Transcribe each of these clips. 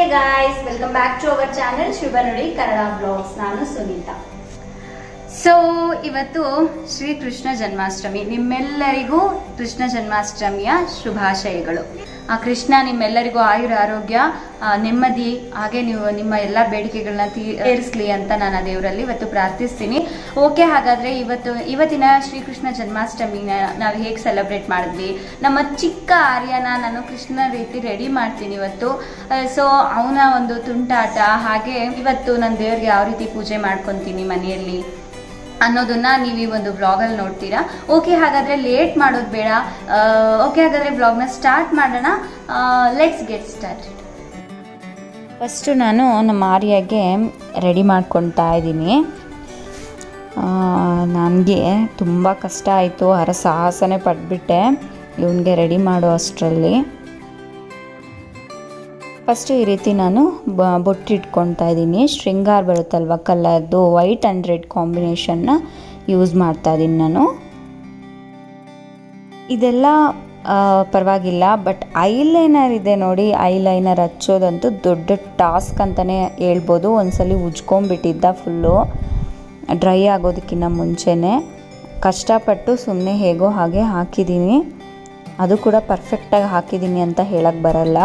Guys welcome back to our channel Shubha Nudi Kannada blogs ನಾನು Sunita so ಇವತ್ತು ಶ್ರೀ ಕೃಷ್ಣ ಜನ್ಮಾಷ್ಟಮಿ ನಿಮ್ಮೆಲ್ಲರಿಗೂ ಕೃಷ್ಣ ಜನ್ಮಾಷ್ಟಮಿಯ ಶುಭಾಶಯಗಳು ಆ ಕೃಷ್ಣ ನಿಮ್ಮೆಲ್ಲರಿಗೂ ಆಯುರ ಆರೋಗ್ಯ ಆ, ನೆಮ್ಮದಿ ಹಾಗೆ ನೀವು ನಿಮ್ಮ ಎಲ್ಲ ಬೇಡಿಕೆಗಳನ್ನ ತೀರಿಸಲಿ ಅಂತ ನಾನು ಆ ದೇವರಲ್ಲಿ ಇವತ್ತು ಪ್ರಾರ್ಥಿಸ್ತೀನಿ ಓಕೆ ಹಾಗಾದ್ರೆ ಇವತ್ತು ಇವತ್ತಿನ ಶ್ರೀಕೃಷ್ಣ ಜನ್ಮಾಷ್ಟಮಿನ ನಾವು ಹೇಗೆ ಸೆಲೆಬ್ರೇಟ್ ಮಾಡಿದ್ವಿ ನಮ್ಮ ಚಿಕ್ಕ ಆರ್ಯನ ನಾನು ಕೃಷ್ಣ ರೀತಿ ರೆಡಿ ಮಾಡ್ತೀನಿ ಇವತ್ತು ಸೊ ಅವನ ಒಂದು ತುಂಟಾಟ ಹಾಗೆ ಇವತ್ತು ನನ್ನ ದೇವ್ರಿಗೆ ಯಾವ ರೀತಿ ಪೂಜೆ ಮಾಡ್ಕೊತೀನಿ ಮನೆಯಲ್ಲಿ ಅನ್ನೋದನ್ನ ನೀವು ಈ ಒಂದು ಬ್ಲಾಗಲ್ಲಿ ನೋಡ್ತೀರಾ ಓಕೆ ಹಾಗಾದ್ರೆ ಲೇಟ್ ಮಾಡೋದು ಬೇಡ ಓಕೆ ಹಾಗಾದ್ರೆ ಬ್ಲಾಗ್ನ ಸ್ಟಾರ್ಟ್ ಮಾಡೋಣ ಲೆಟ್ಸ್ ಗೆಟ್ ಸ್ಟಾರ್ಟ್ ಫಸ್ಟು ನಾನು ನಮ್ಮ ಆರ್ಯಾಗೆ ರೆಡಿ ಮಾಡ್ಕೊತಾ ಇದ್ದೀನಿ ನನಗೆ ತುಂಬ ಕಷ್ಟ ಆಯಿತು ಹರಸಾಹಸನೆ ಪಟ್ಬಿಟ್ಟೆ ಇವನಿಗೆ ರೆಡಿ ಮಾಡೋ ಅಷ್ಟರಲ್ಲಿ ಫಸ್ಟು ಈ ರೀತಿ ನಾನು ಬ ಬೊಟ್ಟಿಟ್ಕೊತಾ ಇದ್ದೀನಿ ಶೃಂಗಾರ ಬರುತ್ತಲ್ವ ಕಲರ್ದು ವೈಟ್ ಆ್ಯಂಡ್ ರೆಡ್ ಕಾಂಬಿನೇಷನ್ನ ಯೂಸ್ ಮಾಡ್ತಾ ಇದ್ದೀನಿ ನಾನು ಇದೆಲ್ಲ ಆ, ಪರವಾಗಿಲ್ಲ ಬಟ್ ಐಲೈನರ್ ಇದೆ ನೋಡಿ ಐಲೈನರ್ ಹಚ್ಚೋದಂತೂ ದೊಡ್ಡ ಟಾಸ್ಕ್ ಅಂತಲೇ ಹೇಳ್ಬೋದು ಒಂದ್ಸಲಿ ಉಜ್ಕೊಂಬಿಟ್ಟಿದ್ದ ಫುಲ್ಲು ಡ್ರೈ ಆಗೋದಕ್ಕಿಂತ ಮುಂಚೆನೇ ಕಷ್ಟಪಟ್ಟು ಸುಮ್ಮನೆ ಹೇಗೋ ಹಾಗೆ ಹಾಕಿದ್ದೀನಿ ಅದು ಕೂಡ ಪರ್ಫೆಕ್ಟಾಗಿ ಹಾಕಿದ್ದೀನಿ ಅಂತ ಹೇಳಕ್ಕೆ ಬರಲ್ಲ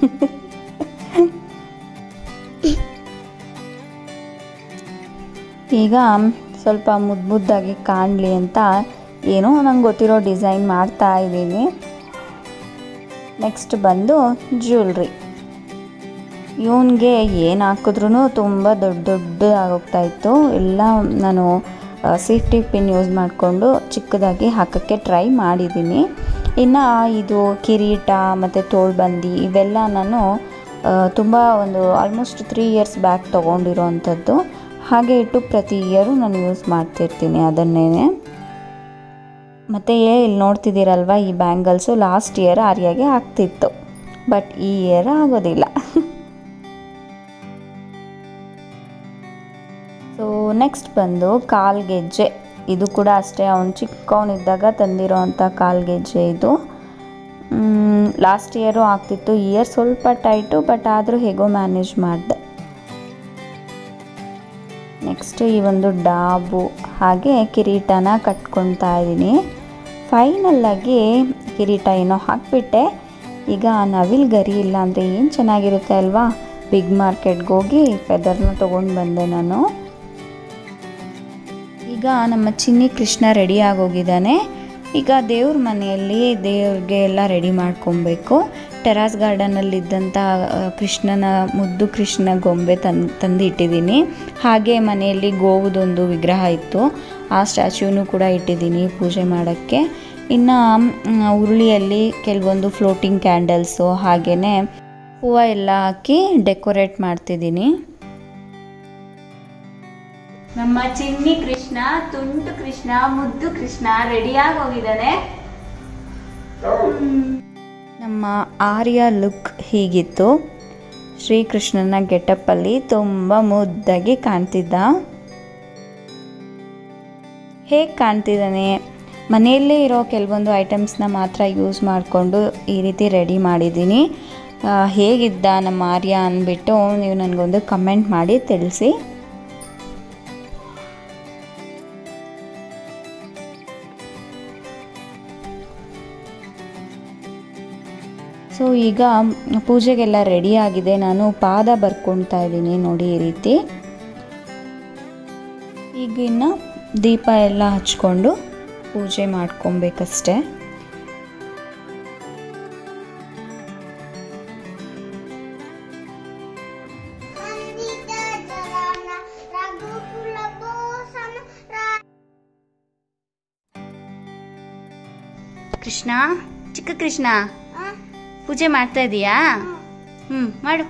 ಈಗ ಸ್ವಲ್ಪ ಮುದ್ದು ಮುದ್ದಾಗಿ ಕಾಣಲಿ ಅಂತ ಏನೋ ನಂಗೆ ಗೊತ್ತಿರೋ ಡಿಸೈನ್ ಮಾಡ್ತಾ ಇದ್ದೀನಿ ನೆಕ್ಸ್ಟ್ ಬಂದು ಜ್ಯುವೆಲ್ರಿ ಇವನಿಗೆ ಏನು ಹಾಕಿದ್ರೂ ತುಂಬ ದೊಡ್ಡ ದೊಡ್ಡದಾಗೋಗ್ತಾ ಇತ್ತು ಎಲ್ಲ ನಾನು ಸೇಫ್ಟಿ ಪಿನ್ ಯೂಸ್ ಮಾಡಿಕೊಂಡು ಚಿಕ್ಕದಾಗಿ ಹಾಕೋಕ್ಕೆ ಟ್ರೈ ಮಾಡಿದ್ದೀನಿ ಇನ್ನು ಇದು ಕಿರೀಟ ಮತ್ತು ತೋಳ್ಬಂದಿ ಇವೆಲ್ಲ ನಾನು ತುಂಬ ಒಂದು ಆಲ್ಮೋಸ್ಟ್ ತ್ರೀ ಇಯರ್ಸ್ ಬ್ಯಾಕ್ ತೊಗೊಂಡಿರೋ ಅಂಥದ್ದು ಹಾಗೆ ಇಟ್ಟು ಪ್ರತಿ ಇಯರು ನಾನು ಯೂಸ್ ಮಾಡ್ತಿರ್ತೀನಿ ಅದನ್ನೇ ಮತ್ತು ಇಲ್ಲಿ ನೋಡ್ತಿದ್ದೀರಲ್ವ ಈ ಬ್ಯಾಂಗಲ್ಸು ಲಾಸ್ಟ್ ಇಯರ್ ಆರ್ಯಾಗೆ ಆಗ್ತಿತ್ತು ಬಟ್ ಈ ಇಯರ್ ಆಗೋದಿಲ್ಲ ಸೊ ನೆಕ್ಸ್ಟ್ ಬಂದು ಕಾಲ್ಗೆಜ್ಜೆ ಇದು ಕೂಡ ಅಷ್ಟೇ ಅವನು ಚಿಕ್ಕವನಿದ್ದಾಗ ತಂದಿರೋ ಅಂಥ ಕಾಲ್ಗೆಜ್ಜೆ ಇದು ಲಾಸ್ಟ್ ಇಯರು ಆಗ್ತಿತ್ತು ಈ ಇಯರ್ ಸ್ವಲ್ಪ ಟೈಟು ಬಟ್ ಆದರೂ ಹೇಗೋ ಮ್ಯಾನೇಜ್ ಮಾಡಿದೆ ನೆಕ್ಸ್ಟ್ ಈ ಒಂದು ಡಾಬು ಹಾಗೆ ಕಿರೀಟನ ಕಟ್ಕೊತಾ ಇದ್ದೀನಿ ಫೈನಲ್ಲಾಗಿ ಕಿರೀಟ ಏನೋ ಹಾಕ್ಬಿಟ್ಟೆ ಈಗ ನವಿಲ್ ಗರಿ ಇಲ್ಲ ಅಂದರೆ ಏನು ಚೆನ್ನಾಗಿರುತ್ತೆ ಅಲ್ವಾ ಬಿಗ್ ಮಾರ್ಕೆಟ್ಗೆ ಹೋಗಿ ಫೆದರ್ನ ತೊಗೊಂಡು ಬಂದೆ ನಾನು ಈಗ ನಮ್ಮ ಚಿನ್ನಿ ಕೃಷ್ಣ ರೆಡಿ ಆಗೋಗಿದ್ದಾನೆ ಈಗ ದೇವ್ರ ಮನೆಯಲ್ಲಿ ದೇವ್ರಿಗೆ ಎಲ್ಲ ರೆಡಿ ಮಾಡ್ಕೊಬೇಕು ಟೆರಾಸ್ ಗಾರ್ಡನಲ್ಲಿದ್ದಂಥ ಕೃಷ್ಣನ ಮುದ್ದು ಕೃಷ್ಣ ಗೊಂಬೆ ತಂದು ತಂದು ಇಟ್ಟಿದ್ದೀನಿ ಹಾಗೆ ಮನೆಯಲ್ಲಿ ಗೋವುದೊಂದು ವಿಗ್ರಹ ಇತ್ತು ಆ ಸ್ಟ್ಯಾಚ್ಯೂನು ಕೂಡ ಇಟ್ಟಿದ್ದೀನಿ ಪೂಜೆ ಮಾಡೋಕ್ಕೆ ಇನ್ನು ಮ್, ಉರುಳಿಯಲ್ಲಿ ಕೆಲವೊಂದು ಫ್ಲೋಟಿಂಗ್ ಕ್ಯಾಂಡಲ್ಸು ಹಾಗೆಯೇ ಹೂವು ಎಲ್ಲ ಹಾಕಿ ಡೆಕೋರೇಟ್ ಮಾಡ್ತಿದ್ದೀನಿ ನಮ್ಮ ಚಿನ್ನಿ ಕೃಷ್ಣ ತುಂಟು ಕೃಷ್ಣ ಮುದ್ದು ಕೃಷ್ಣ ರೆಡಿಯಾಗಿ ಹೋಗಿದ್ದಾನೆ ನಮ್ಮ ಆರ್ಯ ಲುಕ್ ಹೀಗಿತ್ತು ಶ್ರೀಕೃಷ್ಣನ ಗೆಟಪ್ಪಲ್ಲಿ ತುಂಬ ಮುದ್ದಾಗಿ ಕಾಣ್ತಿದ್ದ ಹೇಗೆ ಕಾಣ್ತಿದ್ದಾನೆ ಮನೆಯಲ್ಲೇ ಇರೋ ಕೆಲವೊಂದು ಐಟಮ್ಸ್ನ ಮಾತ್ರ ಯೂಸ್ ಮಾಡಿಕೊಂಡು ಈ ರೀತಿ ರೆಡಿ ಮಾಡಿದ್ದೀನಿ ಆ, ಹೇಗಿದ್ದ ನಮ್ಮ ಆರ್ಯ ಅಂದ್ಬಿಟ್ಟು ನೀವು ನನಗೊಂದು ಕಮೆಂಟ್ ಮಾಡಿ ತಿಳಿಸಿ ಸೊ ಈಗ ಪೂಜೆಗೆಲ್ಲ ರೆಡಿ ಆಗಿದೆ ನಾನು ಪಾದ ಬರ್ಕೊಳ್ತಾ ಇದ್ದೀನಿ ನೋಡಿ ಈ ರೀತಿ ಈಗ ಇನ್ನು ದೀಪ ಎಲ್ಲ ಹಚ್ಕೊಂಡು ಪೂಜೆ ಮಾಡ್ಕೊಬೇಕಷ್ಟೆ ಕೃಷ್ಣ ಚಿಕ್ಕ ಕೃಷ್ಣ ಪೂಜೆ ಮಾಡ್ತಾ ಇದೀಯಾ ಹ್ಮ್ ಮಾಡು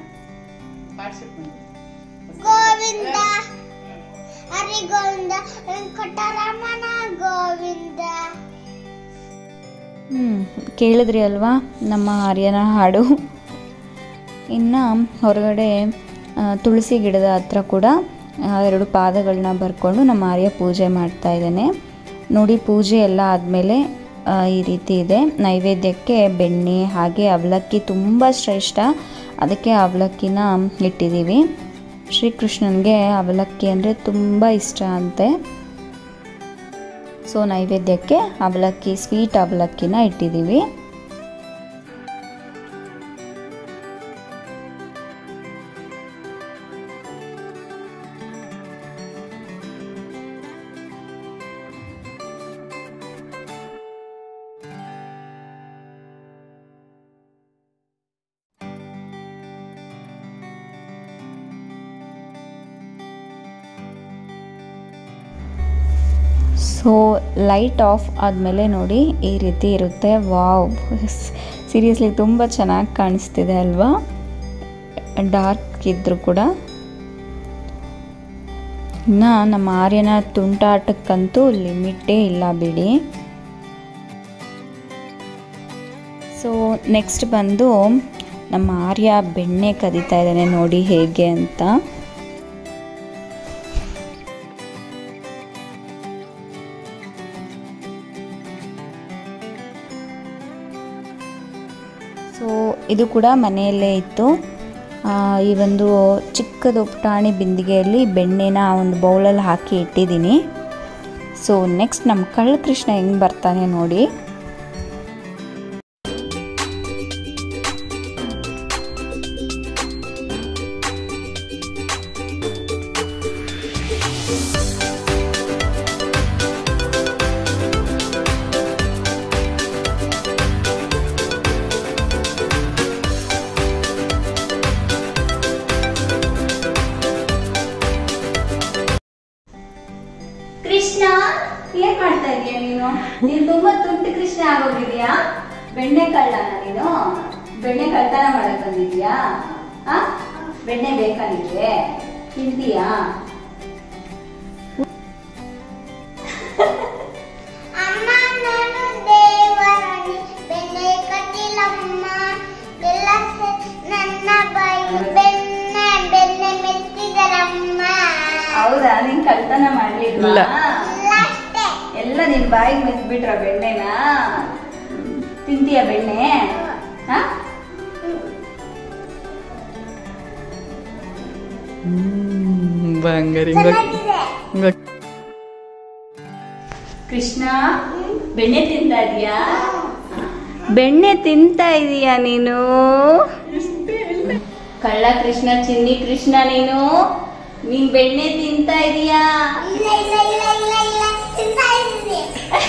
ಗೋವಿಂದ ಹರಿ ಗೋವಿಂದ ವೆಂಕಟರಮಣ ಗೋವಿಂದ ಹ್ಞೂ ಕೇಳಿದ್ರಿ ಅಲ್ವಾ ನಮ್ಮ ಆರ್ಯನ ಹಾಡು ಇನ್ನು ಹೊರಗಡೆ ಆ, ತುಳಸಿ ಗಿಡದ ಹತ್ರ ಕೂಡ ಆ, ಎರಡು ಪಾದಗಳನ್ನ ಬರ್ಕೊಂಡು ನಮ್ಮ ಆರ್ಯ ಪೂಜೆ ಮಾಡ್ತಾ ಇದ್ದಾನೆ ನೋಡಿ ಪೂಜೆ ಎಲ್ಲ ಆದಮೇಲೆ ಆ, ಈ ರೀತಿ ಇದೆ ನೈವೇದ್ಯಕ್ಕೆ ಬೆಣ್ಣೆ ಹಾಗೆ ಅವಲಕ್ಕಿ ತುಂಬ ಶ್ರೇಷ್ಠ ಅದಕ್ಕೆ ಅವಲಕ್ಕಿನ ಇಟ್ಟಿದ್ದೀವಿ ಶ್ರೀಕೃಷ್ಣನಿಗೆ ಅವಲಕ್ಕಿ ಅಂದರೆ ತುಂಬ ಇಷ್ಟ ಅಂತೆ ಸೊ ನೈವೇದ್ಯಕ್ಕೆ ಅವಲಕ್ಕಿ ಸ್ವೀಟ್ ಅವಲಕ್ಕಿನ ಇಟ್ಟಿದ್ದೀವಿ ಸೊ ಲೈಟ್ ಆಫ್ ಆದಮೇಲೆ ನೋಡಿ ಈ ರೀತಿ ಇರುತ್ತೆ ವಾವ್ ಸೀರಿಯಸ್ಲಿ ತುಂಬ ಚೆನ್ನಾಗಿ ಕಾಣಿಸ್ತಿದೆ ಅಲ್ವಾ ಡಾರ್ಕ್ ಇದ್ದರೂ ಕೂಡ ಇನ್ನು ನಮ್ಮ ಆರ್ಯನ ತುಂಟಾಟಕ್ಕಂತೂ ಲಿಮಿಟೇ ಇಲ್ಲ ಬಿಡಿ ಸೊ ನೆಕ್ಸ್ಟ್ ಬಂದು ನಮ್ಮ ಆರ್ಯ ಬೆಣ್ಣೆ ಕದೀತಾ ಇದ್ದಾನೆ ನೋಡಿ ಹೇಗೆ ಅಂತ ಸೊ ಇದು ಕೂಡ ಮನೆಯಲ್ಲೇ ಇತ್ತು ಆ, ಈ ಒಂದು ಚಿಕ್ಕದು ಪುಟಾಣಿ ಬಿಂದಿಗೆಯಲ್ಲಿ ಬೆಣ್ಣೆನ ಒಂದು ಬೌಲಲ್ಲಿ ಹಾಕಿ ಇಟ್ಟಿದ್ದೀನಿ ಸೊ ನೆಕ್ಸ್ಟ್ ನಮ್ಮ ಕಳ್ಳ ಕೃಷ್ಣ ಹೆಂಗೆ ಬರ್ತಾನೆ ನೋಡಿ ಕೃಷ್ಣ ಏನ್ ಮಾಡ್ತಾ ಇದೀಯ ನೀನು ನೀನ್ ತುಂಬಾ ತುಂಟು ಕೃಷ್ಣ ಆಗೋಗಿದ್ಯಾ ಬೆಣ್ಣೆ ಕಳ್ಳನ ನೀನು ಬೆಣ್ಣೆ ಕಳ್ತನ ಮಾಡಕ್ ಬಂದಿದ್ಯಾ ಆ ಬೆಣ್ಣೆ ಬೇಕಾ ನಿನ್ಗೆ ತಿಂತೀಯಾ ಅಮ್ಮ ನಾನು ದೇವರಾಣಿ ಬೆಣ್ಣೆ ಕಟ್ಟಿಲಮ್ಮ ಎಲ್ಲ ಸೆ- ನನ್ನ ಬಾಯಿ ಬೆಣ್ಣೆ ಬೆಣ್ಣೆ ಮೆತ್ತಿದರಮ್ಮ ಹೌದಾ ನೀನ್ ಕಳ್ತನ ಮಾಡ್ಲಿಲ್ವಾ ಇಲ್ಲ ಅಷ್ಟೇ ಎಲ್ಲ ನಿನ್ ಬಾಯಿಗೆ ಮೆತ್ಬಿಟ್ರ ಬೆಣ್ಣೆನ ತಿಂತೀಯ ಬೆಣ್ಣೆ ಹಾ ಬಂಗಾರಿ ಚೆನ್ನಾಗಿದೆ ಕೃಷ್ಣ ಬೆಣ್ಣೆ ತಿಂತಾ ಇದೀಯಾ ಬೆಣ್ಣೆ ತಿಂತಾ ಇದೀಯಾ ನೀನು ಕಳ್ಳ ಕೃಷ್ಣ ಚಿನ್ನಿ ಕೃಷ್ಣ ನೀನು ನೀನ್ ಬೆಣ್ಣೆ ತಿಂತಾ ಇದೀಯಾ ಇಲ್ಲ ಇಲ್ಲ ಇಲ್ಲ ಇಲ್ಲ ಇಲ್ಲ ತಿಂತಾ ಇದ್ದೀನಿ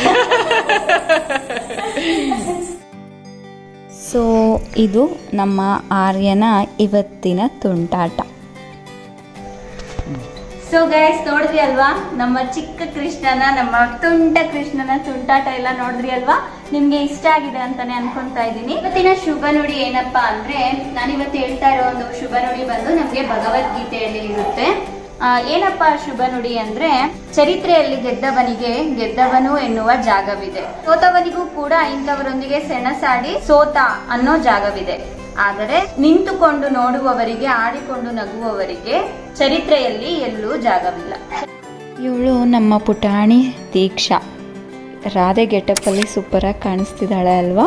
ಸೊ ಇದು ನಮ್ಮ ಆರ್ಯನ ಇವತ್ತಿನ ತುಂಟಾಟ ಸೊ ಗೈಸ್ ನೋಡಿದ್ರಿ ಅಲ್ವಾ ನಮ್ಮ ಚಿಕ್ಕ ಕೃಷ್ಣನ ನಮ್ಮ ತುಂಟ ಕೃಷ್ಣನ ತುಂಟಾಟ ಎಲ್ಲ ನೋಡಿದ್ರಿ ಅಲ್ವಾ ನಿಮ್ಗೆ ಇಷ್ಟ ಆಗಿದೆ ಅಂತಾನೆ ಅನ್ಕೊಂತಾ ಇದ್ದೀನಿ ಇವತ್ತಿನ ಶುಭ ನುಡಿ ಏನಪ್ಪಾ ಅಂದ್ರೆ ನಾನಿವತ್ತು ಹೇಳ್ತಾ ಇರೋ ಒಂದು ಶುಭ ನುಡಿ ಬಂದು ನಮ್ಗೆ ಭಗವದ್ಗೀತೆಯಲ್ಲಿ ಇರುತ್ತೆ ಆ, ಏನಪ್ಪಾ ಶುಭ ನುಡಿ ಅಂದ್ರೆ ಚರಿತ್ರೆಯಲ್ಲಿ ಗೆದ್ದವನಿಗೆ ಗೆದ್ದವನು ಎನ್ನುವ ಜಾಗವಿದೆ ಸೋತವನಿಗೂ ಕೂಡ ಇಂಥವರೊಂದಿಗೆ ಸೆಣಸಾಡಿ ಸೋತ ಅನ್ನೋ ಜಾಗವಿದೆ ಆದರೆ ನಿಂತುಕೊಂಡು ನೋಡುವವರಿಗೆ ಆಡಿಕೊಂಡು ನಗುವವರಿಗೆ ಚರಿತ್ರೆಯಲ್ಲಿ ಎಲ್ಲೂ ಜಾಗವಿಲ್ಲ ಇವಳು ನಮ್ಮ ಪುಟಾಣಿ ದೀಕ್ಷಾ ರಾಧೆ ಗೆಟಪ್ಪಲ್ಲಿ ಸೂಪರಾಗಿ ಕಾಣಿಸ್ತಿದ್ದಾಳೆ ಅಲ್ವಾ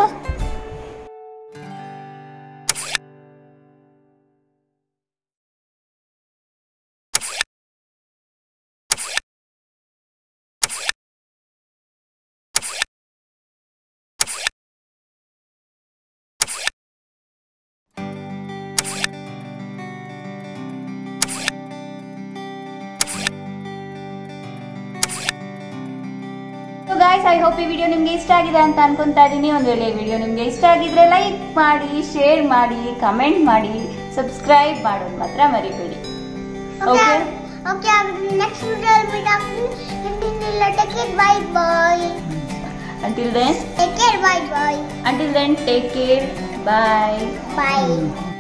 ಸೊ ಗಾಯ್ಸ್ ಐ ಹೋಪ್ ಈ ವಿಡಿಯೋ ನಿಮ್ಗೆ ಇಷ್ಟ ಆಗಿದೆ ಅಂತ ಅನ್ಕೊಂತಾ ಇದೀನಿ ಒಂದ್ ವೇಳೆ ಈ ವಿಡಿಯೋ ನಿಮ್ಗೆ ಇಷ್ಟ ಆಗಿದ್ರೆ ಲೈಕ್ ಮಾಡಿ ಶೇರ್ ಮಾಡಿ ಕಮೆಂಟ್ ಮಾಡಿ ಸಬ್ಸ್ಕ್ರೈಬ್ ಮಾಡೋದು ಮಾತ್ರ ಮರಿಬೇಡಿ okay Okay, next video will be talking. Until take care, bye bye. Until then Take care, bye bye. Until then take care bye Bye.